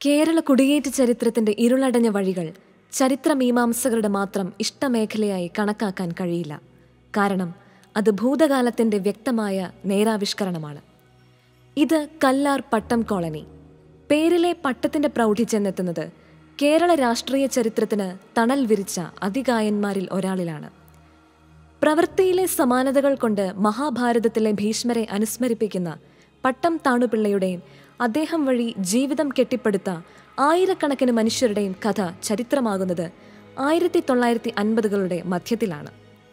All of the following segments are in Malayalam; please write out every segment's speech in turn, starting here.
കേരള കുടിയേറ്റ ചരിത്രത്തിന്റെ ഇരുളടഞ്ഞ വഴികൾ ചരിത്രമീമാംസകരുടെ മാത്രം ഇഷ്ടമേഖലയായി കണക്കാക്കാൻ കഴിയില്ല കാരണം അത് ഭൂതകാലത്തിന്റെ വ്യക്തമായ നേരാവിഷ്കരണമാണ് ഇത് കല്ലാർ പട്ടം കോളനി പേരിലെ പട്ടത്തിന്റെ പ്രൗഢി ചെന്നെത്തുന്നത് കേരള രാഷ്ട്രീയ ചരിത്രത്തിന് തണൽ വിരിച്ച അതികായന്മാരിൽ ഒരാളിലാണ് പ്രവൃത്തിയിലെ സമാനതകൾ കൊണ്ട് മഹാഭാരതത്തിലെ ഭീഷ്മരെ അനുസ്മരിപ്പിക്കുന്ന പട്ടം താണുപിള്ളയുടെയും അദ്ദേഹം വഴി ജീവിതം കെട്ടിപ്പടുത്ത ആയിരക്കണക്കിന് മനുഷ്യരുടെയും കഥ ചരിത്രമാകുന്നത് ആയിരത്തി തൊള്ളായിരത്തി അൻപതുകളുടെ മധ്യത്തിലാണ്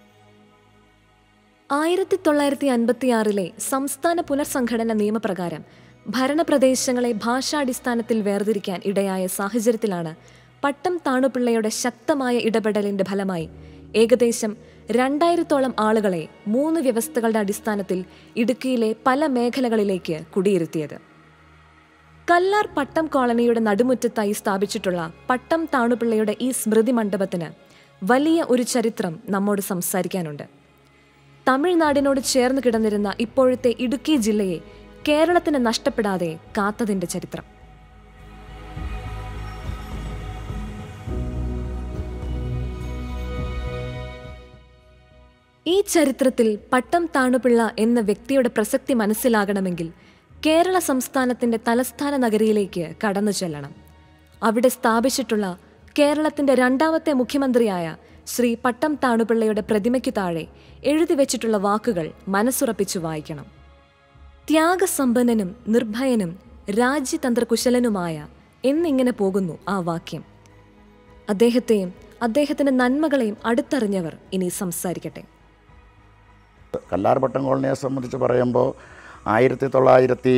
ആയിരത്തി തൊള്ളായിരത്തി അൻപത്തിയാറിലെ സംസ്ഥാന പുനർസംഘടന നിയമപ്രകാരം ഭരണപ്രദേശങ്ങളെ ഭാഷാടിസ്ഥാനത്തിൽ വേർതിരിക്കാൻ ഇടയായ സാഹചര്യത്തിലാണ് പട്ടം താണുപിള്ളയുടെ ശക്തമായ ഇടപെടലിന്റെ ഫലമായി ഏകദേശം രണ്ടായിരത്തോളം ആളുകളെ മൂന്ന് വ്യവസ്ഥകളുടെ അടിസ്ഥാനത്തിൽ ഇടുക്കിയിലെ പല മേഖലകളിലേക്ക് കുടിയിരുത്തിയത് കല്ലാർ പട്ടം കോളനിയുടെ നടുമുറ്റത്തായി സ്ഥാപിച്ചിട്ടുള്ള പട്ടം താണുപിള്ളയുടെ ഈ സ്മൃതി മണ്ഡപത്തിന് വലിയ ഒരു ചരിത്രം നമ്മോട് സംസാരിക്കാനുണ്ട് തമിഴ്നാടിനോട് ചേർന്ന് കിടന്നിരുന്ന ഇപ്പോഴത്തെ ഇടുക്കി ജില്ലയെ കേരളത്തിന് നഷ്ടപ്പെടാതെ കാത്തതിന്റെ ചരിത്രം ഈ ചരിത്രത്തിൽ പട്ടം താണുപിള്ള എന്ന വ്യക്തിയുടെ പ്രസക്തി മനസ്സിലാകണമെങ്കിൽ കേരള സംസ്ഥാനത്തിന്റെ തലസ്ഥാന നഗരിയിലേക്ക് കടന്നു ചെല്ലണം അവിടെ സ്ഥാപിച്ചിട്ടുള്ള കേരളത്തിന്റെ രണ്ടാമത്തെ മുഖ്യമന്ത്രിയായ ശ്രീ പട്ടം താണുപിള്ളയുടെ പ്രതിമയ്ക്ക് താഴെ എഴുതി വെച്ചിട്ടുള്ള വാക്കുകൾ മനസ്സുറപ്പിച്ചു വായിക്കണം ത്യാഗസമ്പന്നനും നിർഭയനും രാജ്യതന്ത്രകുശലനുമായ എന്നിങ്ങനെ പോകുന്നു ആ വാക്യം അദ്ദേഹത്തെയും അദ്ദേഹത്തിന്റെ നന്മകളെയും അടുത്തറിഞ്ഞവർ ഇനി സംസാരിക്കട്ടെ കല്ലാർപട്ടം കോളനിയെ സംബന്ധിച്ച് പറയുമ്പോൾ ആയിരത്തി തൊള്ളായിരത്തി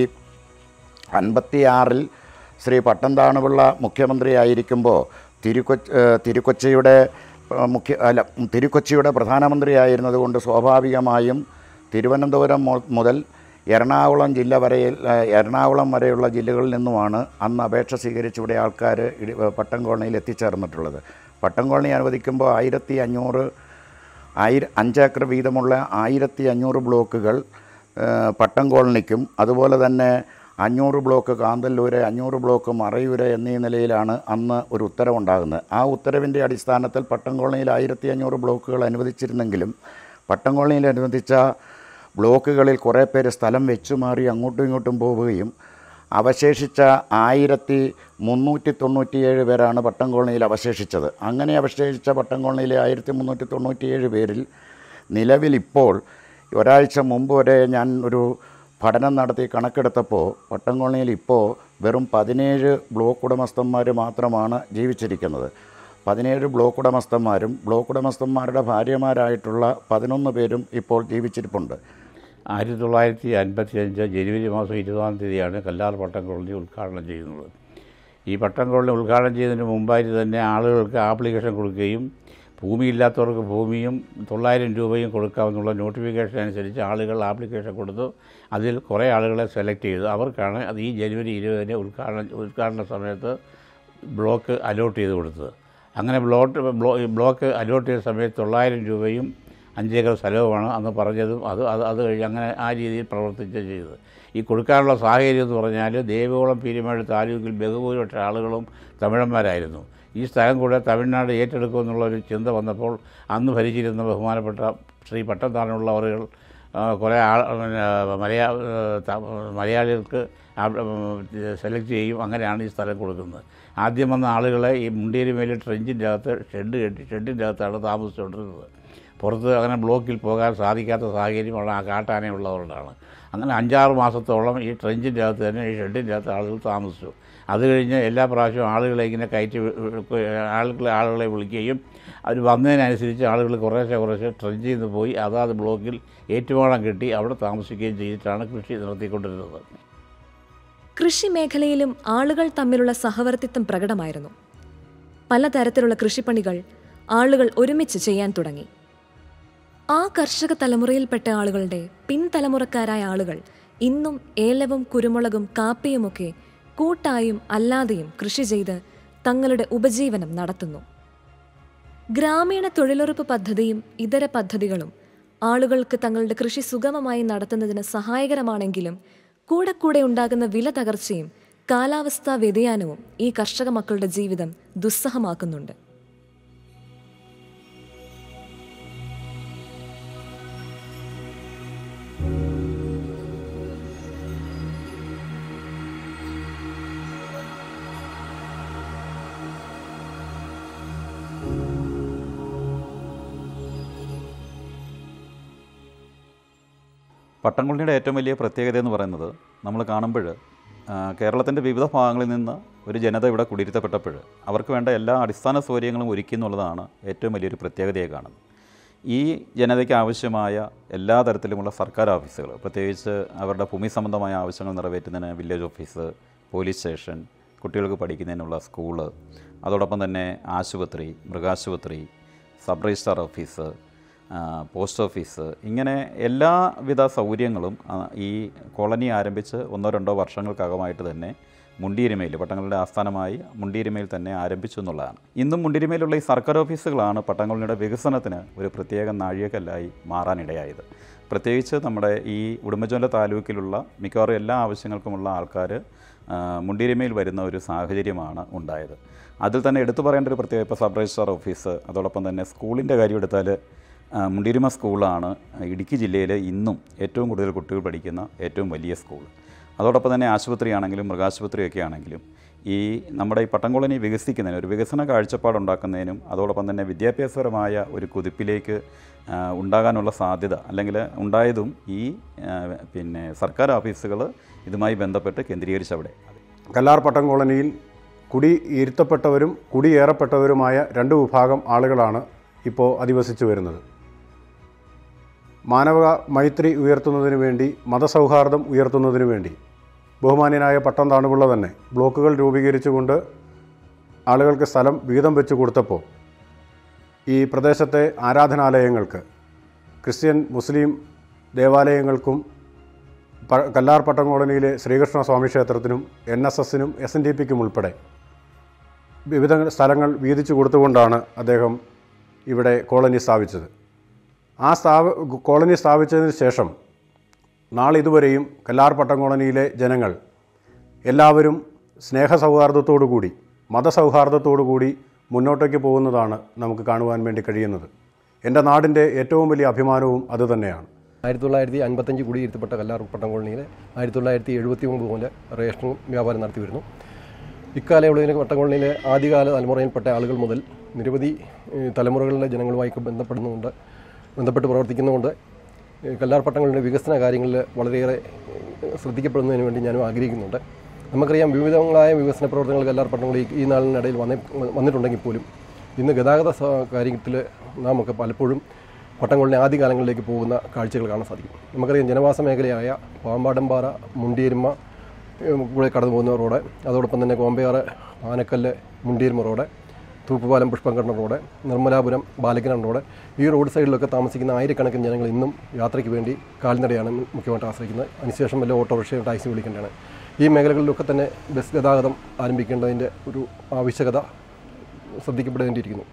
അൻപത്തി ആറിൽ ശ്രീ പട്ടംതാണുപിള്ള മുഖ്യമന്ത്രിയായിരിക്കുമ്പോൾ തിരുക്കൊച്ചി ഏഹ് തിരുക്കൊച്ചിയുടെ ഏഹ് മുഖ്യ അല്ല തിരുക്കൊച്ചിയുടെ പ്രധാനമന്ത്രിയായിരുന്നത് കൊണ്ട് സ്വാഭാവികമായും തിരുവനന്തപുരം മു- മുതൽ എറണാകുളം ജില്ല വരെയിൽ ഏഹ് എറണാകുളം വരെയുള്ള ജില്ലകളിൽ നിന്നുമാണ് അന്ന് അപേക്ഷ സ്വീകരിച്ച് ഇവിടെ ആൾക്കാർ പട്ടം കോളനിയിൽ എത്തിച്ചേർന്നിട്ടുള്ളത് പട്ടം കോളനി അനുവദിക്കുമ്പോൾ ആയിരത്തി അഞ്ഞൂറ് ആയിര അഞ്ചേക്കർ വീതമുള്ള ആയിരത്തി അഞ്ഞൂറ് ബ്ലോക്കുകൾ ഏഹ്, പട്ടം കോളനിക്കും അതുപോലെ തന്നെ അഞ്ഞൂറ് ബ്ലോക്ക് കാന്തല്ലൂര് അഞ്ഞൂറ് ബ്ലോക്ക് മറയൂര് എന്നീ നിലയിലാണ് അന്ന് ഒരു ഉത്തരവുണ്ടാകുന്നത് ആ ഉത്തരവിൻ്റെ അടിസ്ഥാനത്തിൽ പട്ടം കോളനിയിൽ ആയിരത്തി അഞ്ഞൂറ് ബ്ലോക്കുകൾ അനുവദിച്ചിരുന്നെങ്കിലും പട്ടം കോളനിയിൽ അനുവദിച്ച ബ്ലോക്കുകളിൽ കുറേ പേര് സ്ഥലം വെച്ചുമാറി അങ്ങോട്ടും ഇങ്ങോട്ടും പോവുകയും അവശേഷിച്ച ആയിരത്തി മുന്നൂറ്റി തൊണ്ണൂറ്റിയേഴ് പേരാണ് പട്ടം കോളനിയിൽ അവശേഷിച്ചത് അങ്ങനെ അവശേഷിച്ച പട്ടം കോളനിയിലെ ആയിരത്തി മുന്നൂറ്റി തൊണ്ണൂറ്റിയേഴ് പേരിൽ നിലവിലിപ്പോൾ ഒരാഴ്ച മുമ്പ് വരെ ഞാൻ ഒരു പഠനം നടത്തി കണക്കെടുത്തപ്പോൾ പട്ടം കോളനിയിൽ ഇപ്പോൾ വെറും പതിനേഴ് ബ്ലോക്ക് ഉടമസ്ഥന്മാർ മാത്രമാണ് ജീവിച്ചിരിക്കുന്നത് പതിനേഴ് ബ്ലോക്ക് ഉടമസ്ഥന്മാരും ബ്ലോക്ക് ഉടമസ്ഥന്മാരുടെ ഭാര്യമാരായിട്ടുള്ള പതിനൊന്ന് പേരും ഇപ്പോൾ ജീവിച്ചിരിപ്പുണ്ട് ആയിരത്തി തൊള്ളായിരത്തി അൻപത്തി അഞ്ച് ജനുവരി മാസം ഇരുപതാം തീയതിയാണ് കല്ലാർ പട്ടം കോളനി ഉദ്ഘാടനം ചെയ്യുന്നത് ഈ പട്ടം കോളനി ഉദ്ഘാടനം ചെയ്യുന്നതിന് മുമ്പായിട്ട് തന്നെ ആളുകൾക്ക് ആപ്ലിക്കേഷൻ കൊടുക്കുകയും ഭൂമിയില്ലാത്തവർക്ക് ഭൂമിയും തൊള്ളായിരം രൂപയും കൊടുക്കാമെന്നുള്ള നോട്ടിഫിക്കേഷൻ അനുസരിച്ച് ആളുകൾ ആപ്ലിക്കേഷൻ കൊടുത്തു അതിൽ കുറേ ആളുകളെ സെലക്ട് ചെയ്തു അവർക്കാണ് അത് ഈ ജനുവരി ഇരുപതിന് ഉദ്ഘാടനം ഉദ്ഘാടന സമയത്ത് ബ്ലോക്ക് അലോട്ട് ചെയ്ത് കൊടുത്തത് അങ്ങനെ ബ്ലോട്ട് ബ്ലോ ബ്ലോക്ക് അലോട്ട് ചെയ്ത സമയത്ത് തൊള്ളായിരം രൂപയും അഞ്ചേക്കർ സ്ഥലവുമാണ് അന്ന് പറഞ്ഞതും അത് അത് അത് കഴിഞ്ഞ് അങ്ങനെ ആ രീതിയിൽ പ്രവർത്തിച്ച് ചെയ്തത് ഈ കൊടുക്കാനുള്ള സാഹചര്യം എന്ന് പറഞ്ഞാൽ ദേവികുളം പീരുമേട് താലൂക്കിൽ ബഹുഭൂരിപക്ഷ ആളുകളും തമിഴന്മാരായിരുന്നു ഈ സ്ഥലം കൂടെ തമിഴ്നാട് ഏറ്റെടുക്കുമെന്നുള്ള ഒരു ചിന്ത വന്നപ്പോൾ അന്ന് ഭരിച്ചിരുന്ന ബഹുമാനപ്പെട്ട ശ്രീ പട്ടംതാണുള്ള അവരുകൾ കുറേ ആൾ പിന്നെ മലയാ ത- മലയാളികൾക്ക് സെലക്ട് ചെയ്യും അങ്ങനെയാണ് ഈ സ്ഥലം കൊടുക്കുന്നത് ആദ്യം വന്ന ആളുകളെ ഈ മുണ്ടിയരിമേലെ ട്രെഞ്ചിൻ്റെ അകത്ത് ഷെഡ് കെട്ടി ഷെഡിൻ്റെ അകത്താണ് താമസിച്ചുകൊണ്ടിരുന്നത് പുറത്ത് അങ്ങനെ ബ്ലോക്കിൽ പോകാൻ സാധിക്കാത്ത സാഹചര്യമുള്ള ആ കാട്ടാനയുള്ളതുകൊണ്ടാണ് അങ്ങനെ അഞ്ചാറ് മാസത്തോളം ഈ ട്രെഞ്ചിൻ്റെ അകത്ത് തന്നെ ഈ ഷെഡിൻ്റെ അകത്ത് ആളുകൾ താമസിച്ചു അത് കഴിഞ്ഞ് എല്ലാ പ്രാവശ്യവും ആളുകളെ ഇങ്ങനെ കയറ്റി വി- വി- ആളുകളെ ആളുകളെ വിളിക്കുകയും അവർ വന്നതിനനുസരിച്ച് ആളുകൾ കുറേശ്ശെ കുറേശ്ശെ ട്രെഞ്ചിൽ നിന്ന് പോയി അതാത് ബ്ലോക്കിൽ ഏറ്റുമാളം കെട്ടി അവിടെ താമസിക്കുകയും ചെയ്തിട്ടാണ് കൃഷി നടത്തിക്കൊണ്ടിരുന്നത് കൃഷി മേഖലയിലും ആളുകൾ തമ്മിലുള്ള സഹവർത്തിത്വം പ്രകടമായിരുന്നു പലതരത്തിലുള്ള കൃഷിപ്പണികൾ ആളുകൾ ഒരുമിച്ച് ചെയ്യാൻ തുടങ്ങി ആ കർഷക തലമുറയിൽപ്പെട്ട ആളുകളുടെ പിൻതലമുറക്കാരായ ആളുകൾ ഇന്നും ഏലവും കുരുമുളകും കാപ്പിയുമൊക്കെ കൂട്ടായും അല്ലാതെയും കൃഷി ചെയ്ത് തങ്ങളുടെ ഉപജീവനം നടത്തുന്നു ഗ്രാമീണ തൊഴിലുറപ്പ് പദ്ധതിയും ഇതര പദ്ധതികളും ആളുകൾക്ക് തങ്ങളുടെ കൃഷി സുഗമമായി നടത്തുന്നതിന് സഹായകരമാണെങ്കിലും കൂടെ കൂടെ ഉണ്ടാകുന്ന വില തകർച്ചയും കാലാവസ്ഥാ വ്യതിയാനവും ഈ കർഷക മക്കളുടെ ജീവിതം ദുസ്സഹമാക്കുന്നുണ്ട് പട്ടംകൊള്ളിയുടെ ഏറ്റവും വലിയ പ്രത്യേകത എന്ന് പറയുന്നത് നമ്മൾ കാണുമ്പോൾ കേരളത്തിൻ്റെ വിവിധ ഭാഗങ്ങളിൽ നിന്ന് ഒരു ജനത ഇവിടെ കുടിയിരുത്തപ്പെട്ടപ്പോൾ അവർക്ക് വേണ്ട എല്ലാ അടിസ്ഥാന സൗകര്യങ്ങളും ഒരുക്കി എന്നുള്ളതാണ് ഏറ്റവും വലിയൊരു പ്രത്യേകതയെ കാണുന്നത് ഈ ജനതയ്ക്ക് ആവശ്യമായ എല്ലാ തരത്തിലുമുള്ള സർക്കാർ ഓഫീസുകൾ പ്രത്യേകിച്ച് അവരുടെ ഭൂമി സംബന്ധമായ ആവശ്യങ്ങൾ നിറവേറ്റുന്നതിന് വില്ലേജ് ഓഫീസ് പോലീസ് സ്റ്റേഷൻ കുട്ടികൾക്ക് പഠിക്കുന്നതിനുള്ള സ്കൂള് അതോടൊപ്പം തന്നെ ആശുപത്രി മൃഗാശുപത്രി സബ് രജിസ്ട്രാർ ഓഫീസ് ആ, പോസ്റ്റ് ഓഫീസ് ഇങ്ങനെ എല്ലാവിധ സൗകര്യങ്ങളും ആ, ഈ കോളനി ആരംഭിച്ച് ഒന്നോ രണ്ടോ വർഷങ്ങൾക്കകമായിട്ട് തന്നെ മുണ്ടിയിരുമയിൽ പട്ടങ്ങളുടെ ആസ്ഥാനമായി മുണ്ടിയിരുമയിൽ തന്നെ ആരംഭിച്ചു എന്നുള്ളതാണ് ഇന്നും മുണ്ടിയിരുമയിലുള്ള ഈ സർക്കാർ ഓഫീസുകളാണ് പട്ടങ്ങളുടെ വികസനത്തിന് ഒരു പ്രത്യേക നാഴികക്കല്ലായി മാറാനിടയായത് പ്രത്യേകിച്ച് നമ്മുടെ ഈ ഉടുമ്പൻചോല താലൂക്കിലുള്ള മിക്കവാറും എല്ലാ ആവശ്യങ്ങൾക്കുമുള്ള ആൾക്കാർ മുണ്ടിരിമയിൽ വരുന്ന ഒരു സാഹചര്യമാണ് ഉണ്ടായത് അതിൽ തന്നെ എടുത്തു പറയേണ്ട ഒരു പ്രത്യേക ഇപ്പോൾ സബ് രജിസ്ട്രാർ ഓഫീസ് അതോടൊപ്പം തന്നെ സ്കൂളിൻ്റെ കാര്യം എടുത്താൽ ആ, മുണ്ടിരിമ സ്കൂളാണ് ഇടുക്കി ജില്ലയിലെ ഇന്നും ഏറ്റവും കൂടുതൽ കുട്ടികൾ പഠിക്കുന്ന ഏറ്റവും വലിയ സ്കൂൾ അതോടൊപ്പം തന്നെ ആശുപത്രിയാണെങ്കിലും മൃഗാശുപത്രിയൊക്കെ ആണെങ്കിലും ഈ നമ്മുടെ ഈ പട്ടം കോളനി വികസിക്കുന്നതിന് ഒരു വികസന കാഴ്ചപ്പാടുണ്ടാക്കുന്നതിനും അതോടൊപ്പം തന്നെ വിദ്യാഭ്യാസപരമായ ഒരു കുതിപ്പിലേക്ക് ആ, ഉണ്ടാകാനുള്ള സാധ്യത അല്ലെങ്കിൽ ഉണ്ടായതും ഈ ആ, പിന്നെ സർക്കാർ ഓഫീസുകൾ ഇതുമായി ബന്ധപ്പെട്ട് കേന്ദ്രീകരിച്ചവിടെ കല്ലാർ പട്ടം കോളനിയിൽ കുടി ഇരുത്തപ്പെട്ടവരും കുടിയേറപ്പെട്ടവരുമായ രണ്ട് വിഭാഗം ആളുകളാണ് ഇപ്പോൾ അധിവസിച്ചു വരുന്നത് മാനവ മൈത്രി ഉയർത്തുന്നതിന് വേണ്ടി മതസൗഹാർദ്ദം ഉയർത്തുന്നതിന് വേണ്ടി ബഹുമാന്യനായ പട്ടം താണുപിള്ള തന്നെ ബ്ലോക്കുകൾ രൂപീകരിച്ചുകൊണ്ട് ആളുകൾക്ക് സ്ഥലം വീതം വെച്ച് കൊടുത്തപ്പോൾ ഈ പ്രദേശത്തെ ആരാധനാലയങ്ങൾക്ക് ക്രിസ്ത്യൻ മുസ്ലിം ദേവാലയങ്ങൾക്കും പ- കല്ലാർ പട്ടം കോളനിയിലെ ശ്രീകൃഷ്ണ സ്വാമി ക്ഷേത്രത്തിനും എൻ എസ് എസിനും എസ് എൻ ഡി പിക്കും ഉൾപ്പെടെ വിവിധ സ്ഥലങ്ങൾ വീതിച്ചു കൊടുത്തുകൊണ്ടാണ് അദ്ദേഹം ഇവിടെ കോളനി സ്ഥാപിച്ചത് ആ സ്ഥാപ കോളനി സ്ഥാപിച്ചതിന് ശേഷം നാളിതുവരെയും കല്ലാർ പട്ടം കോളനിയിലെ ജനങ്ങൾ എല്ലാവരും സ്നേഹസൗഹാർദ്ദത്തോടു കൂടി മതസൗഹാർദ്ദത്തോടു കൂടി മുന്നോട്ടേക്ക് പോകുന്നതാണ് നമുക്ക് കാണുവാൻ വേണ്ടി കഴിയുന്നത് എൻ്റെ നാടിൻ്റെ ഏറ്റവും വലിയ അഭിമാനവും അതുതന്നെയാണ് ആയിരത്തി തൊള്ളായിരത്തി അൻപത്തഞ്ച് കുടിയിരുത്തപ്പെട്ട കല്ലാർ പട്ടം കോളനിയിൽ ആയിരത്തി തൊള്ളായിരത്തി എഴുപത്തി ഒമ്പത് മുതൽ റേഷൻ വ്യാപാരം നടത്തി വരുന്നു ഇക്കാലയളവിൽ പട്ടം കോളനിയിലെ ആദ്യകാല തലമുറയിൽപ്പെട്ട ആളുകൾ മുതൽ നിരവധി ഏഹ്, തലമുറകളിലെ ജനങ്ങളുമായി ബന്ധപ്പെടുന്നുകൊണ്ട് ബന്ധപ്പെട്ട് പ്രവർത്തിക്കുന്നുകൊണ്ട് ഏഹ്, കല്ലാർ പട്ടം കോളനിയുടെ വികസന കാര്യങ്ങളിൽ വളരെയേറെ ഏഹ്, ശ്രദ്ധിക്കപ്പെടുന്നതിന് വേണ്ടി ഞാനും ആഗ്രഹിക്കുന്നുണ്ട് നമുക്കറിയാം വിവിധങ്ങളായ വികസന പ്രവർത്തനങ്ങൾ കല്ലാർ പട്ടം കോളനി ഈ നാളിനിടയിൽ വന്നി വന്നിട്ടുണ്ടെങ്കിൽ പോലും ഇന്ന് ഗതാഗത സ- കാര്യത്തിൽ നാം ഒക്കെ പലപ്പോഴും പട്ടംകൊള്ളിലെ ആദ്യകാലങ്ങളിലേക്ക് പോകുന്ന കാഴ്ചകൾ കാണാൻ സാധിക്കും നമുക്കറിയാം ജനവാസ മേഖലയായ പാമ്പാടമ്പാറ മുണ്ടിയരുമ ഏഹ്, കൂടെ കടന്നു പോകുന്ന റോഡ് അതോടൊപ്പം തന്നെ Kombayar Anakkallu Mundiyeruma road Thooppupalam Pushpankanna road Nirmalapuram Balakkinam road ഈ റോഡ് സൈഡിലൊക്കെ താമസിക്കുന്ന ആയിരക്കണക്കിന് ജനങ്ങൾ ഇന്നും യാത്രയ്ക്ക് വേണ്ടി കാൽനടയാണ് മുഖ്യമായിട്ട് ആശ്രയിക്കുന്നത് അതിനുശേഷം വല്ല ഓട്ടോറിക്ഷയോ ടാക്സി വിളിക്കേണ്ടതാണ് ഈ മേഖലകളിലൊക്കെ തന്നെ ബസ് ഗതാഗതം ആരംഭിക്കേണ്ടതിൻ്റെ ഒരു ആവശ്യകത ശ്രദ്ധിക്കപ്പെടേണ്ടിയിരിക്കുന്നു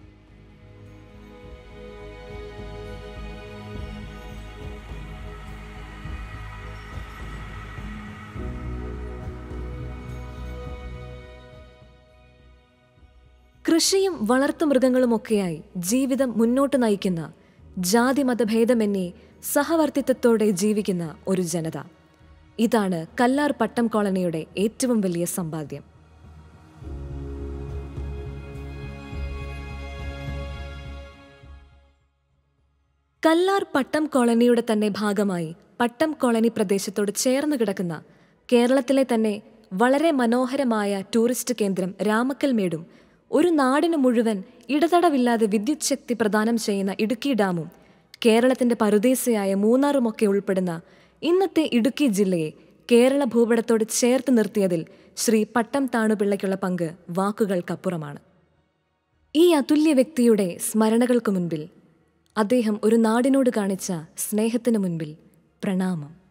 കൃഷിയും വളർത്തുമൃഗങ്ങളുമൊക്കെയായി ജീവിതം മുന്നോട്ട് നയിക്കുന്ന ജാതി മതഭേദമെന്നേ സഹവർത്തിത്വത്തോടെ ജീവിക്കുന്ന ഒരു ജനത ഇതാണ് കല്ലാർ പട്ടം കോളനിയുടെ ഏറ്റവും വലിയ സമ്പാദ്യം കല്ലാർ പട്ടം കോളനിയുടെ തന്നെ ഭാഗമായി പട്ടം കോളനി പ്രദേശത്തോട് ചേർന്ന് കിടക്കുന്ന കേരളത്തിലെ തന്നെ വളരെ മനോഹരമായ ടൂറിസ്റ്റ് കേന്ദ്രം രാമക്കൽമേടും ഒരു നാടിനു മുഴുവൻ ഇടതടവില്ലാതെ വിദ്യുത് ശക്തി പ്രദാനം ചെയ്യുന്ന ഇടുക്കി ഡാമും കേരളത്തിന്റെ പരുദേശയായ മൂന്നാറുമൊക്കെ ഉൾപ്പെടുന്ന ഇന്നത്തെ ഇടുക്കി ജില്ലയെ കേരള ഭൂപടത്തോട് ചേർത്ത് നിർത്തിയതിൽ ശ്രീ പട്ടം താണുപിള്ളയ്ക്കുള്ള പങ്ക് വാക്കുകൾക്കപ്പുറമാണ് ഈ അതുല്യ വ്യക്തിയുടെ സ്മരണകൾക്ക് മുൻപിൽ അദ്ദേഹം ഒരു നാടിനോട് കാണിച്ച സ്നേഹത്തിനു മുൻപിൽ പ്രണാമം